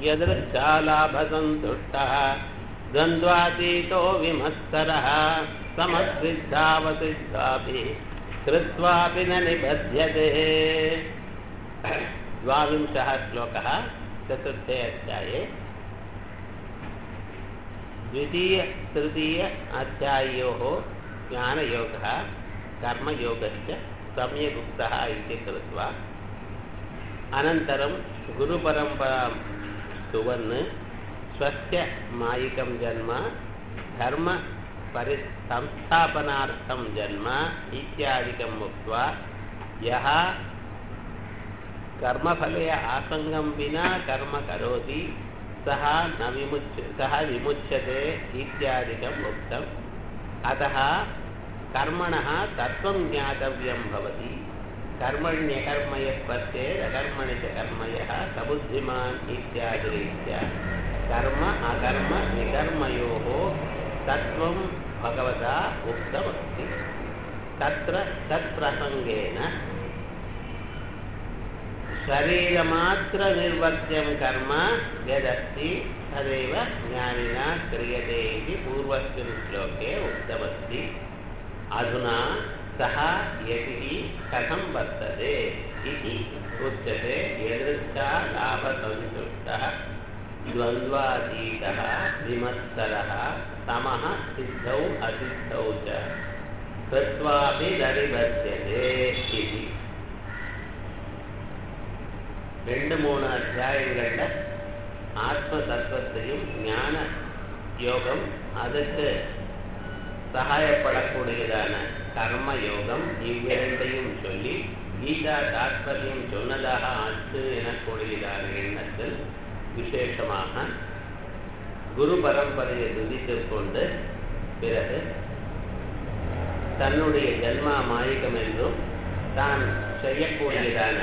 यदृच्छालाभसन्तुष्टः द्वन्द्वातीतो विमत्सरः समस्विद्धावसिद्धापि कृत्वापि न निबध्यते द्वाविंशः श्लोकः चतुर्थे अध्याये द्वितीय तृतीय अध्याययोः ज्ञानयोगः कर्मयोगश्च सम्यगुक्तः इति कृत्वा अनन्तरं गुरुपरम्परां स्तुवन् स्वस्य मायिकं जन्म धर्म परि संस्थापनार्थं जन्म इत्यादिकम् उक्त्वा यः कर्मफले आसङ्गं विना कर्म करोति सः न विमुच्य सः विमुच्यते इत्यादिकम् उक्तम् अतः कर्मणः तत्त्वं ज्ञातव्यं भवति कर्मण्यकर्मयः पश्येत् अकर्मणि च कर्मयः सबुद्धिमान् इत्यादिरीत्या कर्म अकर्म विकर्मयोः तत्त्वं भगवता उक्तमस्ति तत्र तत्प्रसङ्गेन शरीरमात्रनिर्वर्त्यं कर्म यदस्ति तदेव ज्ञानिना क्रियते इति पूर्वस्मिन् श्लोके उक्तमस्ति अधुना सः यतिः कथं वर्तते इति उच्यते यदृच्छा लाभसन्तुष्टः द्वन्द्वातीतः विमत्सरः समः सिद्धौ असिद्धौ च कृत्वापि दरिबध्यते इति ரெண்டு மூணு அத்தியாயங்களில் ஆத்ம தத்துவத்தையும் ஞான யோகம் அதுக்கு சகாயப்படக்கூடியதான கர்ம யோகம் இவ்விரண்டையும் சொல்லி கீதா தாத்பரியம் சொன்னதாக ஆச்சு எனக்கூடியதான எண்ணத்தில் விசேஷமாக குரு பரம்பரையை துதித்து கொண்டு பிறகு தன்னுடைய ஜென்மா மாயிகம் என்றும் தான் செய்யக்கூடியதான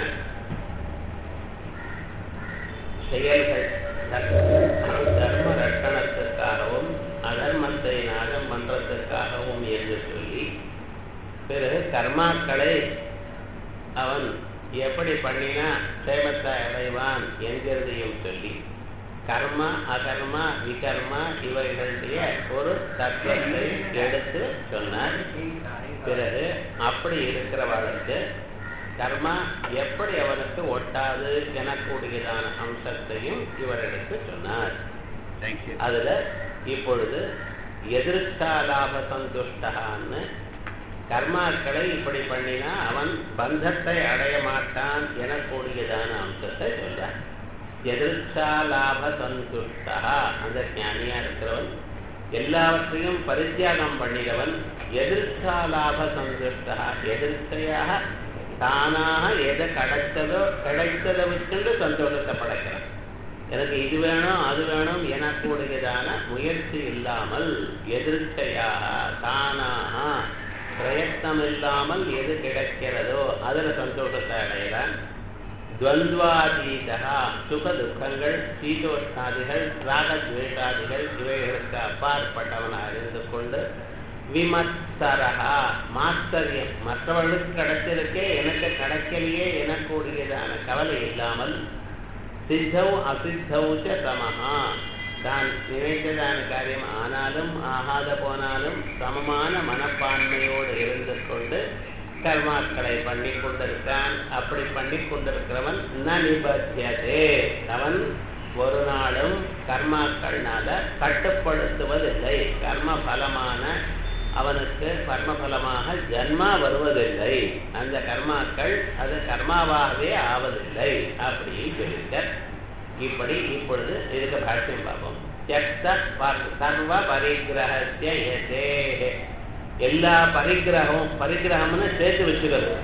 செயல்கள் தர்ம ரட்சணத்திற்காகவும் அதர்மத்தை நாகம் பண்றதற்காகவும் என்று சொல்லி பிறகு கர்மாக்களை அவன் எப்படி பண்ணினா சேமத்தை அடைவான் என்கிறதையும் சொல்லி கர்ம அகர்ம விகர்ம இவைகளுடைய ஒரு தத்துவத்தை எடுத்து சொன்னார் பிறகு அப்படி இருக்கிறவளுக்கு கர்மா எப்படி அவனுக்கு ஒட்டாது எனக்கூடியதான அம்சத்தையும் இவர் எடுத்து சொன்னார் அதுல இப்பொழுது எதிர்காலாப சந்துஷ்டகான்னு கர்மாக்களை இப்படி பண்ணினா அவன் பந்தத்தை அடைய மாட்டான் எனக்கூடியதான அம்சத்தை சொல்றார் எதிர்காலாப சந்துஷ்டா அந்த ஞானியா இருக்கிறவன் எல்லாவற்றையும் பரித்தியாகம் பண்ணினவன் எதிர்காலாப சந்துஷ்டா எதிர்க்கையாக தானாக எதை கிடைச்சதோ கிடைச்சதை வச்சுட்டு சந்தோஷத்தை படைக்கிறான் எனக்கு இது வேணும் அது வேணும் எனக்கூடியதான முயற்சி இல்லாமல் எதிர்ச்சையாக தானாக பிரயத்னம் இல்லாமல் எது கிடைக்கிறதோ அதில் சந்தோஷத்தை அடையலாம் துவந்த்வாதீதா சுக துக்கங்கள் சீதோஷ்டாதிகள் ராகத்வேஷாதிகள் இவைகளுக்கு அப்பாற்பட்டவனாக இருந்து கொண்டு விமத்சரகா மாஸ்தரியம் மற்றவர்களுக்கு கிடைச்சிருக்கே எனக்கு கிடைக்கலையே எனக்கூடியதான கவலை இல்லாமல் சித்தௌ அசித்தௌ சமஹா தான் நினைத்ததான காரியம் ஆனாலும் ஆகாத போனாலும் சமமான மனப்பான்மையோடு இருந்து கொண்டு கர்மாக்களை பண்ணி கொண்டிருக்கான் அப்படி பண்ணி கொண்டிருக்கிறவன் ந நிபத்தியதே அவன் ஒரு நாளும் கர்மாக்கள்னால கட்டுப்படுத்துவதில்லை கர்ம பலமான அவனுக்கு கர்மபலமாக ஜன்மா வருவதில்லை அந்த கர்மாக்கள் அது கர்மாவாகவே ஆவதில்லை அப்படின்னு சொல்லியிருக்க இப்படி இப்பொழுது இதுக்கு பாஷ்யம் பார்ப்போம் சர்வ பரிகிரகத்திய எல்லா பரிகிரகமும் பரிகிரகம்னு சேர்த்து வச்சுக்கிறது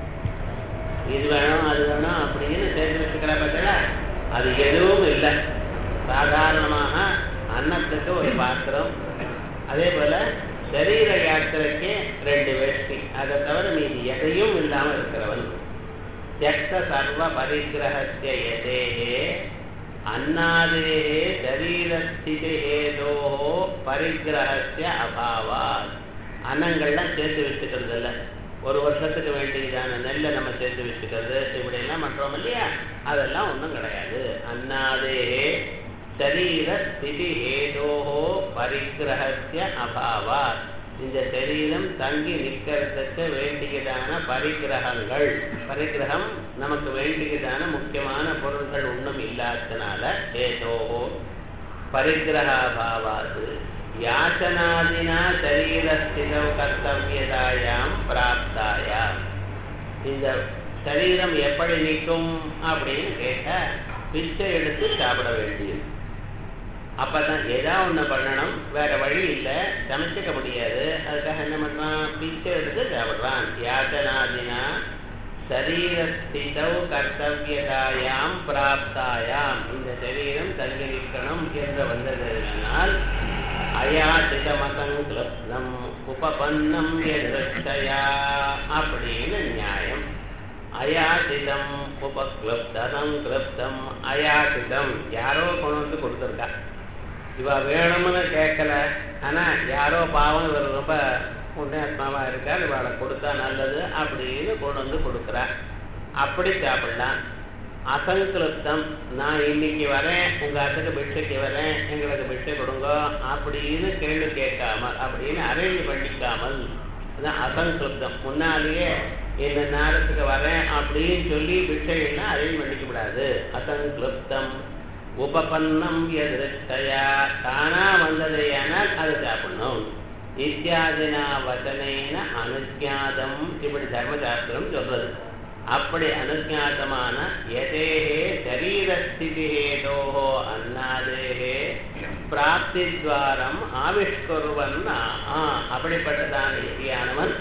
இது வேணும் அது வேணும் அப்படின்னு சேர்த்து வச்சுக்கிற பார்த்தா அது எதுவும் இல்லை சாதாரணமாக அன்னத்துக்கு ஒரு பாத்திரம் அதே போல சரீர யாத்திரைக்கு ரெண்டு வேஷ்டி அதை தவிர மீதி எதையும் இல்லாமல் இருக்கிறவன் தியக்த சர்வ பரிகிரகத்திய எதேகே அன்னாதேகே சரீரஸ்திதேதோ பரிகிரகத்திய அபாவா அன்னங்கள்லாம் சேர்த்து வச்சுக்கிறது இல்லை ஒரு வருஷத்துக்கு வேண்டியதான நெல்லை நம்ம சேர்த்து வச்சுக்கிறது இப்படி எல்லாம் பண்றோம் இல்லையா அதெல்லாம் ஒன்றும் கிடையாது அன்னாதேகே சரீர ஸ்திதி ஹேதோஹோ பரிகிரகசிய அபாவா இந்த சரீரம் தங்கி நிற்கிறதுக்கு வேண்டியதான பரிகிரகங்கள் பரிகிரகம் நமக்கு வேண்டியதான முக்கியமான பொருள்கள் ஒன்றும் இல்லாததுனால ஏதோஹோ பரிகிரகாபாவாது யாச்சனாதினா சரீரஸ்திதௌ கர்த்தவியதாயாம் பிராப்தாயாம் இந்த சரீரம் எப்படி நிற்கும் அப்படின்னு கேட்டா பிச்சை எடுத்து சாப்பிட வேண்டியது அப்பதான் ஏதாவது ஒண்ணு பண்ணணும் வேற வழி இல்லை சமைச்சிக்க முடியாது அதுக்காக என்ன பண்றான் பிச்சை எடுத்து சாப்பிடுறான் யாச்சனாதினா சரீரஸ்திதௌ கர்த்தவியதாயாம் பிராப்தாயாம் இந்த சரீரம் தங்கி நிற்கணும் என்று வந்ததனால் அயாசிதமசங்கிருப்தம் உபபன்னம் எதிர்ச்சயா அப்படின்னு நியாயம் அயாசிதம் உபக்லுப்தம் கிருப்தம் அயாசிதம் யாரோ கொண்டு வந்து கொடுத்துருக்கா இவ வேணும்னு கேட்கல ஆனா யாரோ பாவம் இவர் ரொம்ப புண்ணியாத்மாவா இருக்கார் இவளை கொடுத்தா நல்லது அப்படின்னு கொண்டு வந்து கொடுக்குறா அப்படி சாப்பிடலாம் அசங்கிருப்தம் நான் இன்னைக்கு வரேன் உங்க அத்துக்கு பிட்சைக்கு வரேன் எங்களுக்கு பிட்சை கொடுங்க அப்படின்னு கேள்வி கேட்காமல் அப்படின்னு அரேஞ்ச் பண்ணிக்காமல் அதான் அசங்கிருப்தம் முன்னாலேயே இந்த நேரத்துக்கு வரேன் அப்படின்னு சொல்லி பிட்சைன்னா அரேஞ்ச் பண்ணிக்க கூடாது அசங்கிருப்தம் உபபன்னம் எதிர்த்தையா தானா வந்ததையானால் அதை சாப்பிடணும் இத்தியாதினா வச்சனேன அனுஜாதம் இப்படி தர்மசாஸ்திரம் சொல்றது அப்படி அனுஜாத்தமான எதேகே சரீரஸ்திதிஹேதோஹோ அன்னாதேகே பிராப்தித்வாரம் ஆவிஷ்கருவன் அப்படிப்பட்டதான இத்தியானவன்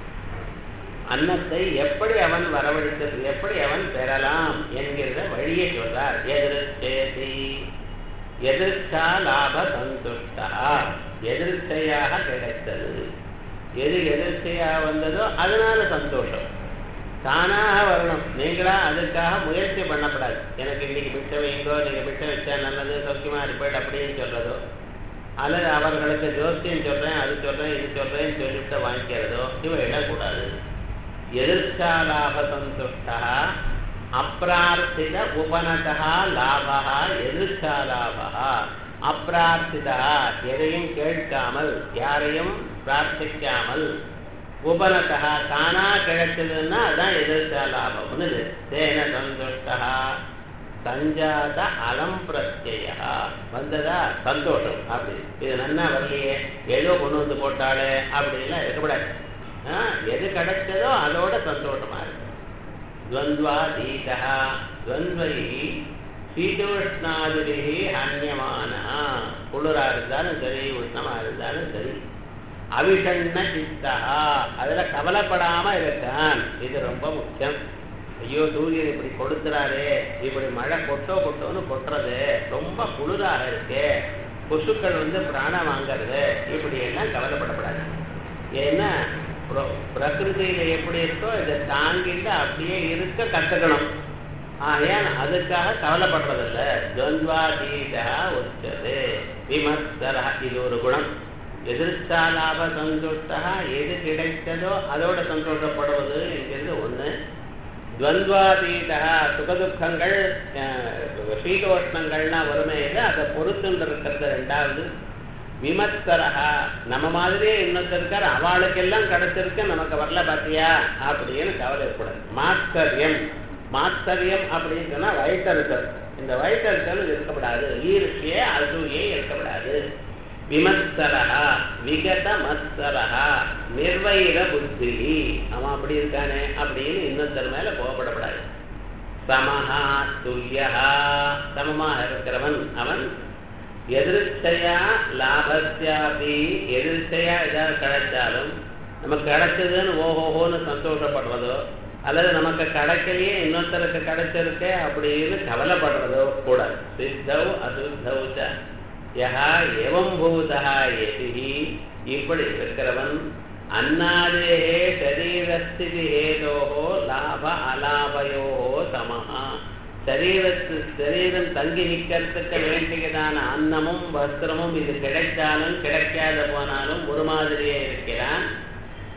அன்னத்தை எப்படி அவன் வரவழைத்தது எப்படி அவன் பெறலாம் என்கிற வழியை சொல்றார் எதிர்ச்சேதி எதிர்ச்சா லாப சந்துஷ்டா எதிர்ச்சையாக கிடைத்தது எது எதிர்ச்சையா வந்ததோ அதனால சந்தோஷம் தானாக வரணும் நீங்களா அதுக்காக முயற்சி பண்ணப்படாது எனக்கு இன்னைக்கு பிச்சை வைங்கோ நீங்க பிச்சை வச்சா நல்லது சௌக்கியமா இருப்பேன் அப்படின்னு சொல்றதோ அல்லது அவர்களுக்கு ஜோசியம் சொல்றேன் அது சொல்றேன் இது சொல்றேன்னு சொல்லிவிட்டு வாங்கிக்கிறதோ இவ இடக்கூடாது எதிர்ச்சாலாப சந்துஷ்டா அப்பிரார்த்தித உபனதா லாபா எதிர்ச்சாலாபா அப்பிரார்த்திதா எதையும் கேட்காமல் யாரையும் பிரார்த்திக்காமல் உபனதா தானா கிடைச்சதுன்னா அதான் எதிர்த்தா லாபம்னு தேன சந்துஷ்டா சஞ்சாத அலம் பிரத்யா வந்ததா சந்தோஷம் அப்படி இது நன்னா வரலையே ஏதோ கொண்டு வந்து போட்டாலே அப்படின்லாம் இருக்கக்கூடாது எது கிடைச்சதோ அதோட சந்தோஷமா இருக்கு துவந்த்வாதீதா துவந்த்வை சீதோஷ்ணாதிரிகி ஹன்யமான குளிரா இருந்தாலும் சரி உஷ்ணமா இருந்தாலும் சரி அவிஷண்ண சித்தா அதுல கவலைப்படாம இருக்கான் இது ரொம்ப முக்கியம் ஐயோ சூரியன் இப்படி கொடுத்துறாரே இப்படி மழை கொட்டோ கொட்டோன்னு கொட்டுறது ரொம்ப குளிராக இருக்கு கொசுக்கள் வந்து பிராணம் வாங்கிறது இப்படி எல்லாம் கவலைப்படப்படாது ஏன்னா பிரகிருதியில எப்படி இருக்கோ இதை தாங்கிட்டு அப்படியே இருக்க கத்துக்கணும் ஆகையால் அதுக்காக கவலைப்படுறதில்ல துவந்த்வாதீதா உச்சது விமர்சரா இது ஒரு குணம் எதிர்த்தாலாப சந்தோஷா எது கிடைத்ததோ அதோட சந்தோஷப்படுவது என்கிறது ஒண்ணு துவந்த்வாதீதா சுகதுக்கங்கள் சீதோஷ்ணங்கள்லாம் வறுமை அதை பொறுத்துன்னு இருக்கிறது ரெண்டாவது விமர்சரகா நம்ம மாதிரியே இன்னொருத்தருக்கார் அவளுக்கெல்லாம் கிடைச்சிருக்கு நமக்கு வரல பாத்தியா அப்படின்னு கவலை இருக்கக்கூடாது மாஸ்தரியம் மாஸ்தரியம் அப்படின்னு சொன்னா வயிற்றறுத்தல் இந்த வயிற்றறுத்தல் இருக்கப்படாது ஈர்ஷியே அசூயே இருக்கப்படாது விமர்சரகா விகத மத்சரகா நிர்வைர புத்தி அவன் அப்படி இருக்கானே அப்படின்னு இன்னொருத்தர் மேல கோபப்படப்படாது சமஹா துல்லியா சமமாக இருக்கிறவன் அவன் எதிர்ச்சையா லாபத்தியாபி எதிர்ச்சையா ஏதாவது கிடைச்சாலும் நமக்கு கிடைச்சதுன்னு ஓஹோஹோன்னு சந்தோஷப்படுறதோ அல்லது நமக்கு கிடைக்கலையே இன்னொருத்தருக்கு கிடைச்சிருக்கே அப்படின்னு கவலைப்படுறதோ கூடாது சித்தவ் அசுத்தவ் யஹா எவம் பூதா எதிஹி இப்படி இருக்கிறவன் அன்னாதேகே சரீரஸ்திதி ஹேதோஹோ லாப அலாபயோஹோ சமஹா சரீரத்து சரீரம் தங்கி நிற்கிறதுக்கு வேண்டியதான அன்னமும் வஸ்திரமும் இது கிடைத்தாலும் கிடைக்காத போனாலும் ஒரு மாதிரியே இருக்கிறான்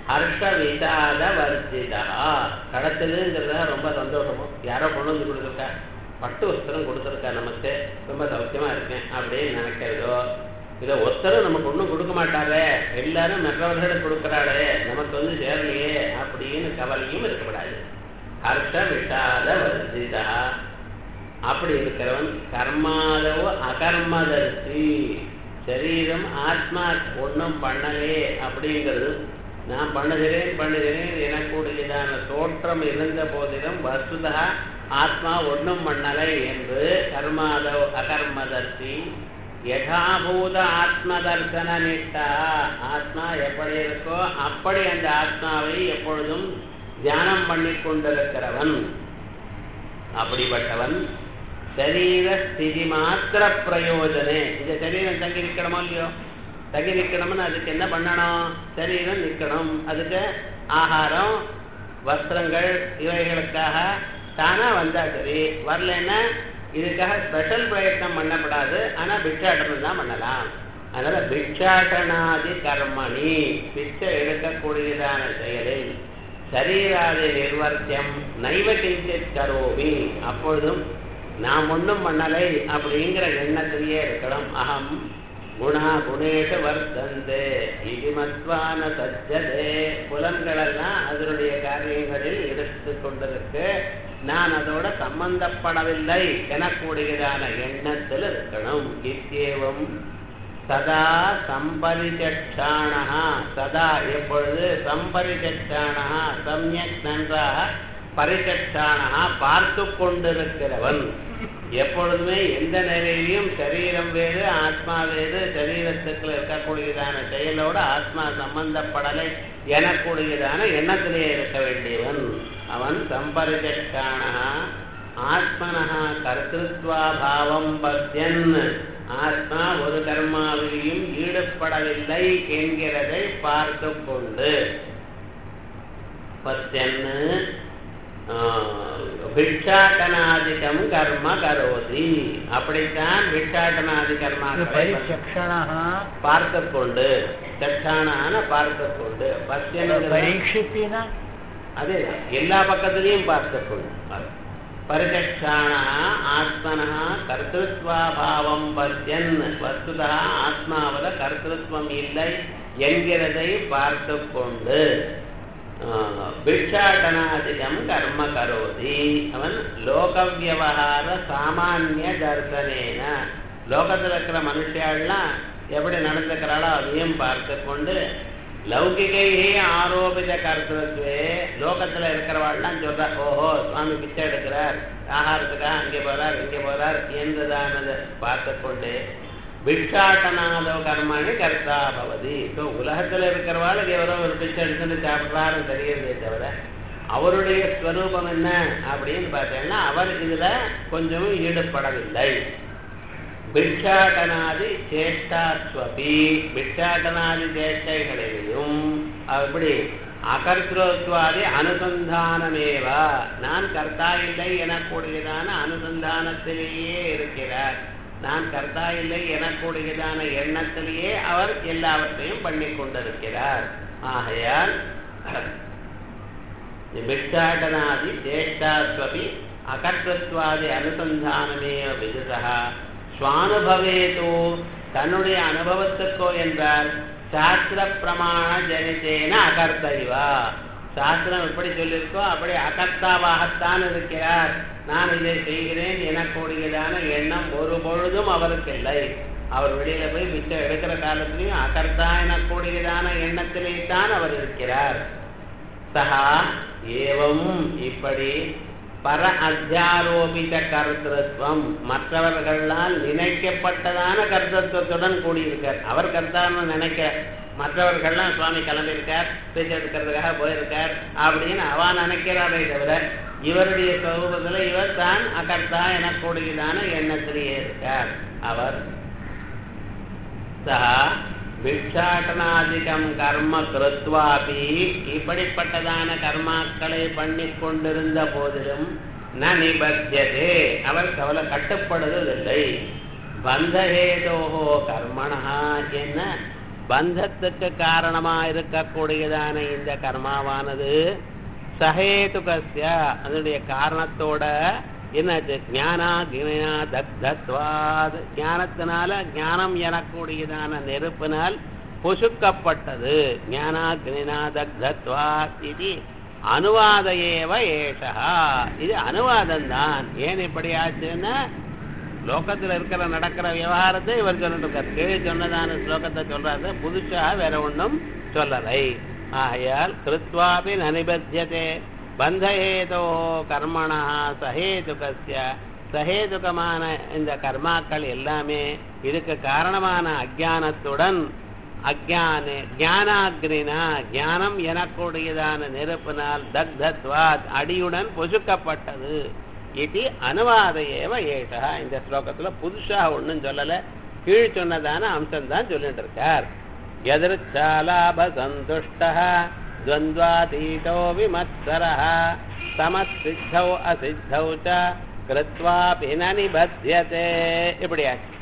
ஹர்ஷ விசாத வர்ஜிதா கடத்துதுங்கிறத ரொம்ப சந்தோஷமும் யாரோ கொண்டு வந்து கொடுத்துருக்கா பட்டு வஸ்திரம் கொடுத்துருக்கா நமக்கு ரொம்ப சௌக்கியமா இருக்கேன் அப்படின்னு நினைக்கிறதோ இதை ஒருத்தரும் நமக்கு ஒன்றும் கொடுக்க மாட்டாரே எல்லாரும் மற்றவர்களுக்கு கொடுக்குறாளே நமக்கு வந்து சேரலையே அப்படின்னு கவலையும் இருக்கக்கூடாது ஹர்ஷ விஷாத வர்ஜிதா அப்படி இருக்கிறவன் கர்மாதவோ அகர்மதர்சி சரீரம் ஆத்மா ஒன்றும் பண்ணலே அப்படிங்கிறது நான் பண்ணுகிறேன் பண்ணுகிறேன் எனக்கூடியதான தோற்றம் இருந்த போதிலும் வசுதா ஆத்மா ஒன்றும் பண்ணலை என்று கர்மாதவ் அகர்மதர்சி யதாபூத ஆத்ம தர்சன நிஷ்டா ஆத்மா எப்படி இருக்கோ அப்படி அந்த ஆத்மாவை எப்பொழுதும் தியானம் பண்ணி கொண்டிருக்கிறவன் அப்படிப்பட்டவன் சரீர ஸ்திதி மாத்திர பிரயோஜனே இந்த சரீரம் தங்கி நிற்கணுமோ இல்லையோ தங்கி நிற்கணும்னு அதுக்கு என்ன பண்ணணும் சரீரம் நிற்கணும் அதுக்கு ஆகாரம் வஸ்திரங்கள் இவைகளுக்காக தானா வந்தா சரி வரலன்னா இதுக்காக ஸ்பெஷல் பிரயத்னம் பண்ணப்படாது ஆனா பிட்சாட்டனம் தான் பண்ணலாம் அதனால பிட்சாட்டனாதி கர்மணி பிச்சை எடுக்கக்கூடியதான செயலில் சரீராதி நிர்வர்த்தியம் நைவ கிஞ்சித் கரோமி அப்பொழுதும் நாம் ஒன்றும் பண்ணலை அப்படிங்கிற எண்ணத்திலேயே இருக்கணும் அகம் குணா குணேஷ வர்த்தந்தே இது மத்வான சஜ்ஜதே புலன்களெல்லாம் அதனுடைய காரியங்களில் எடுத்து கொண்டிருக்கு நான் அதோட சம்பந்தப்படவில்லை எனக்கூடியதான எண்ணத்தில் இருக்கணும் இத்தியேவம் சதா சம்பரிச்சக்ஷாணா சதா எப்பொழுது சம்பரிச்சக்ஷாணா சமயக் நன்றாக பரிச்சக்ஷாணா பார்த்து கொண்டிருக்கிறவன் எப்பொழுதுமே எந்த நிலையிலையும் சரீரம் வேறு ஆத்மா வேறு சரீரத்துக்குள்ள இருக்கக்கூடியதான செயலோட ஆத்மா சம்பந்தப்படலை எனக்கூடியதான எண்ணத்திலேயே இருக்க வேண்டியவன் அவன் சம்பரிச்சக்ஷாணா ஆத்மனஹா கர்த்திருவாபாவம் பத்தியன் ஆத்மா ஒரு கர்மாவிலையும் ஈடுபடவில்லை என்கிறதை பார்த்து கொண்டு பத்தியன்னு பிக்ஷாட்டனாதிகம் கர்ம கரோதி அப்படித்தான் பிக்ஷாட்டனாதி கர்மாக்களை परिचक्षणः பார்த்து கொண்டு சட்டான பார்த்து கொண்டு பத்தியனுங்கிற परीक्षितेन அதே எல்லா பக்கத்திலையும் பார்த்து கொண்டு பரிச்சக்ஷாண ஆத்மன கர்த்திருவாபாவம் பத்தியன் வஸ்துதா ஆத்மாவில கர்த்திருவம் இல்லை என்கிறதை பார்த்து கொண்டு பிக்ஷாட்டனாதிகம் கர்ம கரோதி அவன் லோக வியவகார சாமானிய தர்சனேன லோகத்தில் இருக்கிற மனுஷியாள்லாம் எப்படி நடந்துக்கிறாளோ அதையும் பார்த்து கொண்டு லௌகிகையே ஆரோபித கர்த்தத்துவே லோகத்துல இருக்கிறவாள்லாம் சொல்றா ஓஹோ சுவாமி பிச்சை எடுக்கிறார் ஆகாரத்துக்காக அங்கே போறார் இங்கே போறார் என்றுதானது பார்த்து கொண்டு பிக்ஷாட்டனாதோ கர்மாணி கர்த்தா பவதி ஸோ உலகத்துல இருக்கிறவாளுக்கு எவரோ ஒரு பிச்சை எடுத்துட்டு சாப்பிட்றாருன்னு தெரியறதே தவிர அவருடைய ஸ்வரூபம் என்ன அப்படின்னு பார்த்தீங்கன்னா அவர் இதுல கொஞ்சமும் ஈடுபடவில்லை பிக்ஷாட்டனாதி சேஷ்டாஸ்வபி பிக்ஷாட்டனாதி சேஷ்டைகளிலும் அப்படி அகர்த்திருவாதி அனுசந்தானமேவா நான் கர்த்தா இல்லை எனக்கூடியதான அனுசந்தானத்திலேயே இருக்கிறார் நான் கர்த்தா இல்லை எனக்கூடியதான எண்ணத்திலேயே அவர் எல்லாவற்றையும் பண்ணி கொண்டிருக்கிறார் ஆகையால் பிக்ஷாட்டனாதி சேஷ்டாஸ்வபி அகர்த்தத்வாதி அனுசந்தானமேவ விதுதா சுவானுபவேதோ தன்னுடைய அனுபவத்துக்கோ என்றால் சாஸ்திர பிரமாண ஜனித்தேன அகர்த்தைவா சாஸ்திரம் எப்படி சொல்லியிருக்கோ அப்படி அகர்த்தாவாகத்தான் இருக்கிறார் நான் இதை செய்கிறேன் எனக்கூடியதான எண்ணம் ஒரு பொழுதும் அவருக்கு இல்லை அவர் வெளியில போய் மிச்சம் எடுக்கிற காலத்திலையும் அகர்த்தா எனக்கூடியதான எண்ணத்திலே தான் அவர் இருக்கிறார் சகா ஏவம் இப்படி பர அத்தியாரோபித கர்த்தத்துவம் மற்றவர்களால் நினைக்கப்பட்டதான கர்த்தத்துவத்துடன் கூடியிருக்கார் அவர் கர்த்தான்னு நினைக்க மற்றவர்கள்லாம் சுவாமி கிளம்பியிருக்கார் பேச்சு எடுக்கிறதுக்காக போயிருக்கார் அப்படின்னு அவ நினைக்கிறாரே தவிர இவருடைய சொரூபத்தில் இவர் தான் அகர்த்தா எனக்கூடியதான எண்ணத்திலேயே இருக்கார் அவர் சா பிக்ஷாட்டனாதிகம் கர்ம கிருத்வாபி இப்படிப்பட்டதான கர்மாக்களை பண்ணி கொண்டிருந்த போதிலும் ந நிபத்தியதே அவர் கவலை கட்டுப்படுவதில்லை பந்தஹேதோஹோ கர்மணா என்ன பந்தத்துக்கு காரணமா இருக்கக்கூடியதான இந்த கர்மாவானது சஹேதுகஸ்ய அதனுடைய காரணத்தோட என்னாச்சு ஞானா கிணா தக்தத்வாத் ஞானத்தினால ஞானம் எனக்கூடியதான நெருப்பினால் பொசுக்கப்பட்டது ஞானா கிணா தக்தத்வாத் இது அனுவாத ஏவ ஏஷா இது அனுவாதம் தான் ஏன் இப்படி ஆச்சுன்னா லோகத்துல இருக்கிற நடக்கிற விவகாரத்தை இவர் சொல்லிட்டு இருக்கார் கீழே சொன்னதான ஸ்லோகத்தை சொல்றாரு புதுசா வேற ஒண்ணும் சொல்லலை ஆகையால் கிருத்வாபி நனிபத்தியதே பந்தஹேதோ கர்மணா சஹேதுகஸ்ய சஹேதுகமான இந்த கர்மாக்கள் எல்லாமே இதுக்கு காரணமான அஜானத்துடன் அஜான ஞானாக்னினா ஞானம் எனக்கூடியதான நெருப்பினால் தக்தத்வாத் அடியுடன் பொசுக்கப்பட்டது இது அனுவாத ஏவ ஏஷா இந்த ஸ்லோகத்துல புதுசா ஒண்ணும் சொல்லல கீழ் சொன்னதான அம்சம் தான் சொல்லிட்டு இருக்கார் எதிர்ச்சாலாப சந்துஷ்ட द्वन्द्वातीतो विमत्सरः समसिद्धौ असिद्धौ च कृत्वापि न निबध्यते இப்படியாச்சு